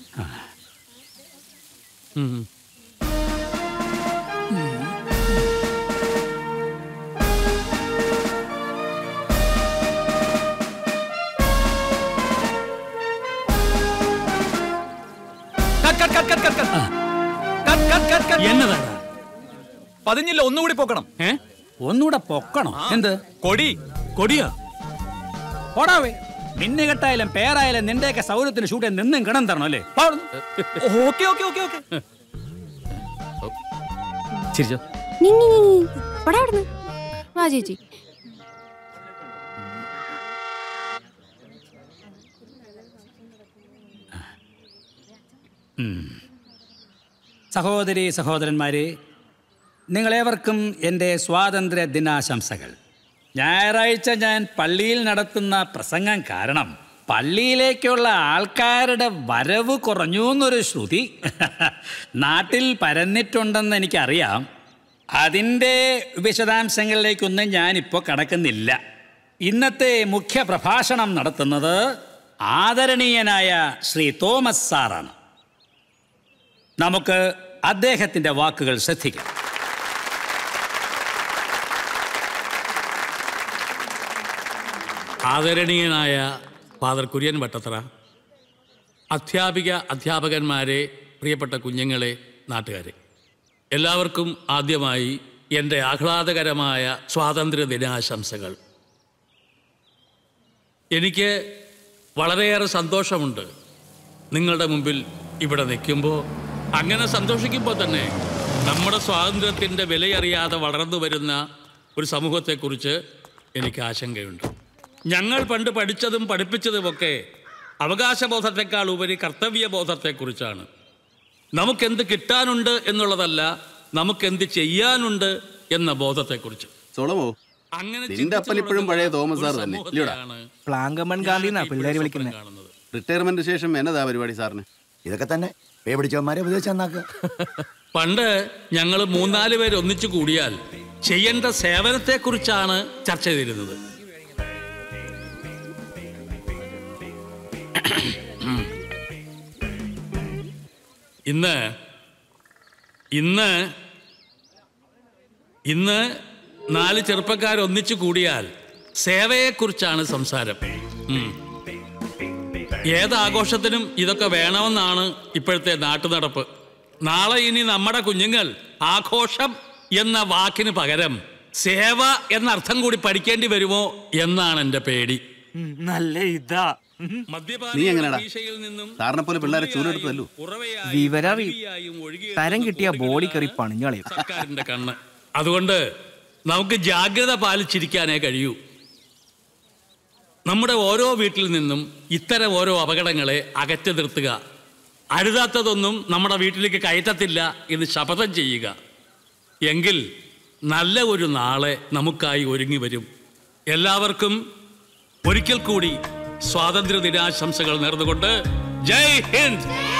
എന്നതാണ് പതിഞ്ഞില്ല ഒന്നുകൂടി പോക്കണം ഏ ഒന്നുകൂടെ പൊക്കണോ എന്ത് കൊടി കൊടിയാ ഓടാവേ മിന്നുകെട്ടായാലും പേരായാലും നിന്റെയൊക്കെ സൗകര്യത്തിന് ഷൂട്ട് ചെയ്യാൻ നിന്നും കിണം തരണം അല്ലേ പോ അവിടുന്ന്. ഓക്കെ ഓക്കെ ഓക്കെ ഓക്കെ ചിരിച്ചോ നിങ്ങി നിങ്ങി പോടാ അവിടുന്ന് വാ ചേച്ചി സഹോദരി സഹോദരന്മാരെ നിങ്ങളേവർക്കും എൻ്റെ സ്വാതന്ത്ര്യ ദിനാശംസകൾ ഞായറാഴ്ച ഞാൻ പള്ളിയിൽ നടത്തുന്ന പ്രസംഗം കാരണം പള്ളിയിലേക്കുള്ള ആൾക്കാരുടെ വരവ് കുറഞ്ഞു എന്നൊരു ശ്രുതി നാട്ടിൽ പരന്നിട്ടുണ്ടെന്ന് എനിക്കറിയാം അതിൻ്റെ വിശദാംശങ്ങളിലേക്കൊന്നും ഞാനിപ്പോൾ കടക്കുന്നില്ല ഇന്നത്തെ മുഖ്യ പ്രഭാഷണം നടത്തുന്നത് ആദരണീയനായ ശ്രീ തോമസ് സാറാണ് നമുക്ക് അദ്ദേഹത്തിന്റെ വാക്കുകൾ ശ്രദ്ധിക്കാം ആദരണീയനായ ഫാദർ കുര്യൻ വട്ടത്തറ അധ്യാപിക അധ്യാപകന്മാരെ പ്രിയപ്പെട്ട കുഞ്ഞുങ്ങളെ നാട്ടുകാരെ എല്ലാവർക്കും ആദ്യമായി എൻ്റെ ആഹ്ലാദകരമായ സ്വാതന്ത്ര്യ ദിനാശംസകൾ എനിക്ക് വളരെയേറെ സന്തോഷമുണ്ട് നിങ്ങളുടെ മുമ്പിൽ ഇവിടെ നിൽക്കുമ്പോൾ അങ്ങനെ സന്തോഷിക്കുമ്പോൾ തന്നെ നമ്മുടെ സ്വാതന്ത്ര്യത്തിൻ്റെ വിലയറിയാതെ വളർന്നു വരുന്ന ഒരു സമൂഹത്തെക്കുറിച്ച് എനിക്ക് ആശങ്കയുണ്ട് ഞങ്ങൾ പണ്ട് പഠിച്ചതും പഠിപ്പിച്ചതുമൊക്കെ അവകാശബോധത്തെക്കാൾ ഉപരി കർത്തവ്യബോധത്തെക്കുറിച്ചാണ് നമുക്കെന്ത് കിട്ടാനുണ്ട് എന്നുള്ളതല്ല നമുക്കെന്ത് ചെയ്യാനുണ്ട് എന്ന ബോധത്തെക്കുറിച്ച് സോളമോ അങ്ങനെ നിന്റെ അപ്പൻ ഇപ്പോഴും പഴയ തോമസ് സാർ തന്നെ ഇല്ലയോടാ പ്ലാങ്കമൺ ഗാന്ധി എന്നാ പിള്ളേര് വിളിക്കുന്നത് റിട്ടയർമെന്റ് ശേഷം എന്നതാ പരിപാടി സാറിന് ഇതൊക്കെ തന്നെ പേ പിടിച്ചവന്മാരെ ഉപദേശിച്ച് നന്നാക്കുക പണ്ട് ഞങ്ങൾ മൂന്നാല് പേര് ഒന്നിച്ചു കൂടിയാൽ ചെയ്യേണ്ട സേവനത്തെക്കുറിച്ചാണ് ചർച്ച ചെയ്തിരുന്നത് ഇന്ന് ഇന്ന് ഇന്ന് നാല് ചെറുപ്പക്കാർ ഒന്നിച്ചു കൂടിയാൽ സേവയെക്കുറിച്ചാണ് സംസാരം ഉം. ഏത് ആഘോഷത്തിനും ഇതൊക്കെ വേണമെന്നാണ് ഇപ്പോഴത്തെ നാട്ടുനടപ്പ് നാളെ ഇനി നമ്മുടെ കുഞ്ഞുങ്ങൾ ആഘോഷം എന്ന വാക്കിന് പകരം സേവ എന്ന അർത്ഥം കൂടി പഠിക്കേണ്ടി വരുമോ എന്നാണ് എൻ്റെ പേടി നല്ല ഇതാ നീ എങ്ങനെയാടാ സാറിനെ പോലെ പിള്ളേരെ ചൂടെടുത്തല്ലോ വിവരറി തരം കിട്ടിയ ബോഡി കറി പണിഞ്ഞളയും സർക്കാരിന്റെ കണ്ണ് അതുകൊണ്ട് നമുക്ക് ജാഗ്രത പാലിച്ചിരിക്കാനേ കഴിയൂ നമ്മുടെ ഓരോ വീട്ടിൽ നിന്നും ഇത്തരം ഓരോ അപകടങ്ങളെ അകറ്റി നിർത്തുക അരുതാത്തതൊന്നും നമ്മുടെ വീട്ടിലേക്ക് കയറ്റത്തില്ല എന്ന് ശപഥം ചെയ്യുക എങ്കിൽ നല്ല ഒരു നാളെ നമുക്കായി ഒരുങ്ങി വരും എല്ലാവർക്കും ഒരിക്കൽ കൂടി സ്വാതന്ത്ര്യ ദിനാശംസകൾ നേർന്നുകൊണ്ട് ജയ് ഹിന്ദ്